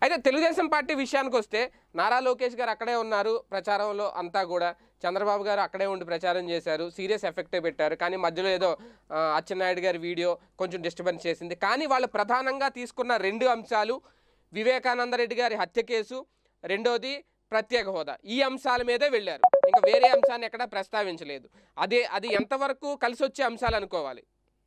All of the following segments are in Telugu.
అయితే తెలుగుదేశం పార్టీ విషయానికి వస్తే నారా లోకేష్ గారు అక్కడే ఉన్నారు ప్రచారంలో అంతా కూడా చంద్రబాబు గారు అక్కడే ఉండి ప్రచారం చేశారు సీరియస్ ఎఫెక్టే పెట్టారు కానీ మధ్యలో ఏదో ఆ, అచ్చెన్నాయుడు గారి వీడియో కొంచెం డిస్టర్బెన్స్ చేసింది కానీ వాళ్ళు ప్రధానంగా తీసుకున్న రెండు అంశాలు వివేకానంద రెడ్డి గారి హత్య కేసు రెండోది ప్రత్యేక హోదా ఈ అంశాల మీదే వెళ్ళారు ఇంకా వేరే అంశాన్ని ఎక్కడా ప్రస్తావించలేదు అదే అది ఎంతవరకు కలిసి వచ్చే అంశాలు అనుకోవాలి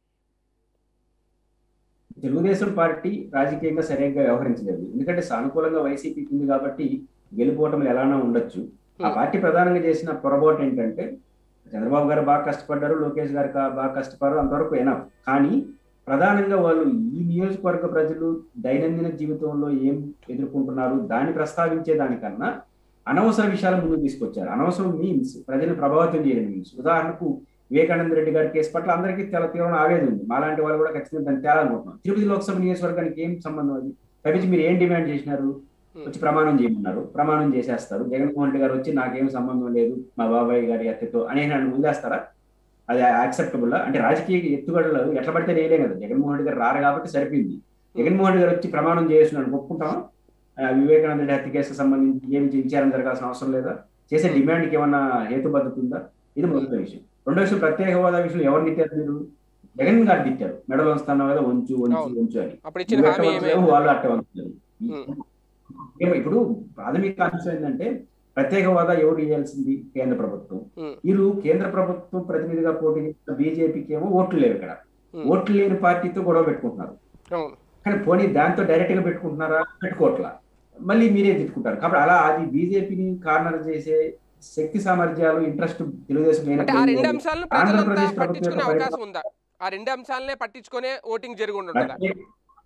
తెలుగుదేశం పార్టీ రాజకీయంగా సరిగ్గా వ్యవహరించలేదు ఎందుకంటే సానుకూలంగా వైసీపీకి ఉంది కాబట్టి గెలుపోవటం ఎలానో ఉండొచ్చు ఆ Hmm. పార్టీ ప్రధానంగా చేసిన పొరపాటు ఏంటంటే చంద్రబాబు గారు బాగా కష్టపడ్డారు లోకేష్ గారు కా- బాగా కష్టపడ్డారు అంతవరకు ఎనఫ్ కానీ ప్రధానంగా వాళ్ళు ఈ నియోజకవర్గ ప్రజలు దైనందిన జీవితంలో ఏం ఎదుర్కొంటున్నారు దాన్ని ప్రస్తావించే దానికన్నా అనవసర విషయాలు ముందుకు తీసుకొచ్చారు అనవసరం మీన్స్ ప్రజలు ప్రభావితం చేయడం మీన్స్ ఉదాహరణకు వివేకానంద రెడ్డి గారి కేసు పట్ల అందరికీ చాలా తీవ్రమైన ఆవేదన ఉంది మాలాంటి వాళ్ళు కూడా ఖచ్చితంగా దాన్ని తేలాలనుకుంటున్నాం తిరుపతి లోక్సభ నియోజకవర్గానికి ఏం సంబంధం అది పైపించి మీరు ఏం డిమాండ్ చేసినారు వచ్చి ప్రమాణం చేయమన్నారు ప్రమాణం చేసేస్తారు జగన్మోహన్ రెడ్డి గారు వచ్చి నాకేం సంబంధం లేదు మా బాబాయ్ గారి హత్యతో అని నన్ను వదిలేస్తారా అది యాక్సెప్టబుల్ అంటే రాజకీయ ఎత్తుగడలు ఎట్లా పడితే వేయలేం కదా జగన్మోహన్ రెడ్డి గారు రారు కాబట్టి సరిపోయింది జగన్మోహన్ రెడ్డి గారు వచ్చి ప్రమాణం చేస్తున్నాడు ఒప్పుకుంటామా ఆ, వివేకానంద రెడ్డి హత్య కేసుకు సంబంధించి ఏమి విచారణ జరగాల్సిన అవసరం లేదా చేసే డిమాండ్కి ఏమన్నా హేతుబద్ధత ఉందా ఇది మొదటి విషయం రెండో విషయం ప్రత్యేక హోదా విషయంలో ఎవరు తిట్టారు మీరు జగన్ గారు తిట్టారు మెడలో వస్తాను కదా ఉంచు ఉంచు అవును. ఉంచు అని అప్పుడు ఇచ్చిన నువ్వు హామీ ఎట్ట ఏమైంది వంచుతావు, వాళ్ళు అట్ట వంచుతారు ఉం. ఏమో ఇప్పుడు ప్రాథమిక అంశం ఏంటంటే ప్రత్యేక హోదా ఎవరు ఇవ్వాల్సింది కేంద్ర ప్రభుత్వం ఉం. వీళ్ళు కేంద్ర ప్రభుత్వం ప్రతినిధిగా పోటీ చేసిన బీజేపీకి ఏమో ఓట్లు లేవు ఇక్కడ ఉం. ఓట్లు లేని పార్టీతో గొడవ పెట్టుకుంటున్నారు అవును కానీ పోనీ దాంతో డైరెక్ట్ గా పెట్టుకుంటున్నారా పెట్టుకోవట్లా మళ్ళీ మీరే తిట్టుకుంటారు కాబట్టి అలా అది బీజేపీని కార్నర్ చేసే శక్తి సామర్థ్యాలు ఇంట్రెస్ట్ తెలుగుదేశం అంటే ఆ లేనప్పుడు రెండు ఏం లేదు. అంశాలను ప్రజలంతా ఆంధ్రప్రదేశ్ ప్రభుత్వం పట్టించుకునే యొక్క అవకాశం ఉందా ఆ రెండు అంశాలనే పట్టించుకునే ఓటింగ్ జరిగి ఉంటుందా ప్రత్యేక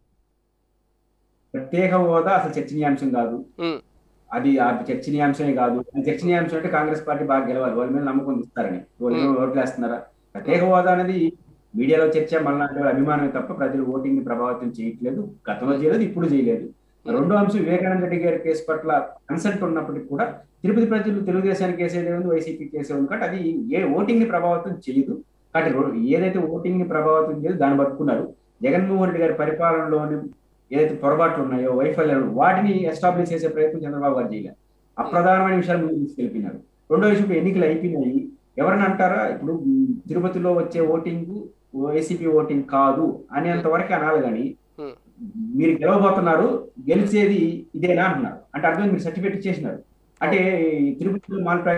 ప్రత్యేక హోదా అసలు చర్చనీయాంశం కాదు ఉం. అది ఆ చర్చనీయాంశమే కాదు అది చర్చనీయాంశం అంటే కాంగ్రెస్ పార్టీ బాగా గెలవాలి వాళ్ళ మీద నమ్మకం ఇస్తారని వాళ్ళు Hmm. ఓట్లు వేస్తున్నారా ప్రత్యేక హోదా అనేది మీడియాలో చర్చ మళ్ళీ అభిమానమే తప్ప ప్రజలు ఓటింగ్ ని ప్రభావితం చేయట్లేదు గతంలో చేయలేదు ఇప్పుడు చేయలేదు రెండో అంశం వివేకానంద రెడ్డి గారి కేసు పట్ల కన్సెంట్ ఉన్నప్పటికీ కూడా తిరుపతి ప్రజలు తెలుగుదేశానికి వేసేది ఉంది వైసీపీకి వేసేది ఉంది కాబట్టి అది ఏ ఓటింగ్ ని ప్రభావితం చేయదు కాబట్టి రో- ఏదైతే ఓటింగ్ ని ప్రభావితం చేయదు దాన్ని పట్టుకున్నారు జగన్మోహన్ రెడ్డి గారి పరిపాలనలోని ఏదైతే పొరపాట్లు ఉన్నాయో వైఫల్యాలు వాటిని ఎస్టాబ్లిష్ చేసే ప్రయత్నం చంద్రబాబు గారు చేయలేదు అప్రధానమైన విషయాలు ముందుకు తీసుకెళ్ళిపోయినారు రెండో విషయం ఇప్పుడు ఎన్నికలు అయిపోయినాయి ఎవరిని అంటారా ఇప్పుడు ఉమ్, తిరుపతిలో వచ్చే ఓటింగ్ వైసీపీ ఓటింగ్ కాదు అనేంత వరకు అనాలి కానీ Hmm. మీరు గెలవబోతున్నారు గెలిచేది ఇదేనా అంటున్నారు అంటే అర్థం మీరు సర్టిఫికేట్ ఇచ్చేసినారు అంటే ఈ తిరుపతిలో మాల్ప్రా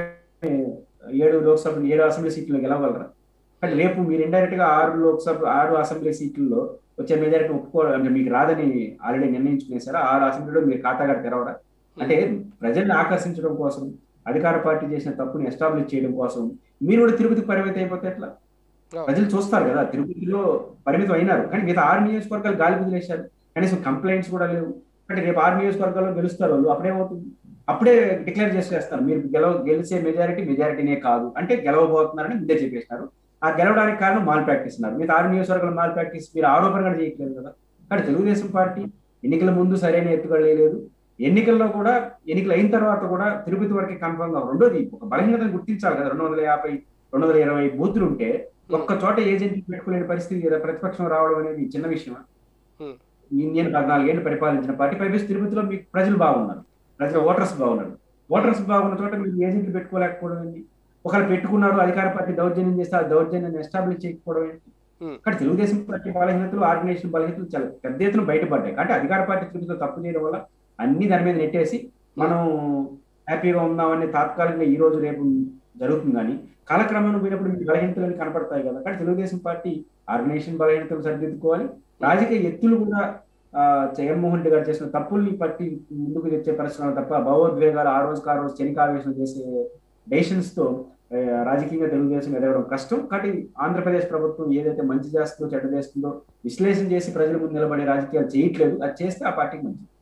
ఏడు లోక్సభ ఏడు అసెంబ్లీ సీట్లు గెలవగలరా అంటే రేపు మీరు ఇండైరెక్ట్ గా ఆరు లోక్సభ ఆరు అసెంబ్లీ సీట్లలో వచ్చే మెజారిటీ ఒప్పుకో అంటే మీకు రాదని ఆల్రెడీ నిర్ణయించుకునేసారా ఆరు అసెంబ్లీలో మీరు ఖాతాగా తెరవరా అంటే ప్రజల్ని ఆకర్షించడం కోసం అధికార పార్టీ చేసిన తప్పుని ఎస్టాబ్లిష్ చేయడం కోసం మీరు కూడా తిరుపతికి పరిమితం అయిపోతే ఎట్లా ప్రజలు చూస్తారు కదా తిరుపతిలో పరిమితం అయినారు కానీ మిగతా ఆరు నియోజకవర్గాలు గాలి వదిలేశారు కనీసం కంప్లైంట్స్ కూడా లేవు అంటే రేపు ఆరు నియోజకవర్గాల్లో గెలుస్తారు వాళ్ళు అప్పుడేమవుతుంది అప్పుడే డిక్లేర్ చేసేస్తారు మీరు గెలవ గెలిచే మెజారిటీ మెజారిటీనే కాదు అంటే గెలవబోతున్నారని ముందే చెప్పేసినారు ఆ గెలవడానికి కారణం మాల్ ప్రాక్టీస్ ఉన్నారు మిగతా ఆరు నియోజకవర్గాల మాల్ ప్రాక్టీస్ మీరు ఆరోపణ కూడా చేయట్లేదు కదా కానీ తెలుగుదేశం పార్టీ ఎన్నికల ముందు సరైన ఎత్తుగడ లేదు ఎన్నికల్లో కూడా ఎన్నికలు అయిన తర్వాత కూడా తిరుపతి వరకు కన్ఫర్మ్ గా రెండోది ఒక బలహీనతను గుర్తించాలి కదా రెండు వందల యాభై రెండు వందల ఇరవై బూతులు ఉంటే ఒక్క చోట ఏజెంట్ పెట్టుకోలేని పరిస్థితి కదా ప్రతిపక్షం రావడం అనేది చిన్న విషయమా Hmm. ఈ- నేను పద్నాలుగేళ్ళు పరిపాలించిన పార్టీ పైపేసి తిరుపతిలో మీకు ప్రజలు బాగున్నారు ప్రజలు ఓటర్స్ బాగున్నారు ఓటర్స్ బాగున్న చోట మీరు ఏజెంట్లు పెట్టుకోలేకపోవడం ఏంటి ఒకరు పెట్టుకున్నారు అధికార పార్టీ దౌర్జన్యం చేస్తే ఆ దౌర్జన్యాన్ని ఎస్టాబ్లిష్ చేయకపోవడం ఏంటి Hmm. కానీ తెలుగుదేశం పార్టీ బలహీనతలు ఆర్గనైజేషన్ బలహీనతలు చాలా పెద్ద ఎత్తున బయటపడ్డాయి కాబట్టి అధికార పార్టీ తిరుగుతూ తప్పు చేయడం వల్ల అన్ని దాని మీద నెట్టేసి మనం హ్యాపీగా ఉన్నామని తాత్కాలికంగా ఈ రోజు రేపు జరుగుతుంది కానీ కాలక్రమంలో పోయినప్పుడు మీకు బలహీనతలు అన్ని కనపడతాయి కదా కానీ తెలుగుదేశం పార్టీ ఆర్గనైజేషన్ బలహీనతలు సరిదిద్దుకోవాలి రాజకీయ ఎత్తులు కూడా ఆ, జగన్మోహన్ రెడ్డి గారు చేసిన తప్పుల్ని పట్టి ముందుకు తెచ్చే పరిశ్రమ తప్ప భావోద్వేగాలు ఆ రోజుకి ఆ రోజు చెనికావేశం చేసే డెసిషన్స్ తో ఆ, రాజకీయంగా తెలుగుదేశం ఎదగడం కష్టం కాబట్టి ఆంధ్రప్రదేశ్ ప్రభుత్వం ఏదైతే మంచి చేస్తుందో చెడ్డ చేస్తుందో విశ్లేషణ చేసి ప్రజల ముందు నిలబడే రాజకీయాలు చేయట్లేదు అది చేస్తే ఆ పార్టీకి మంచిది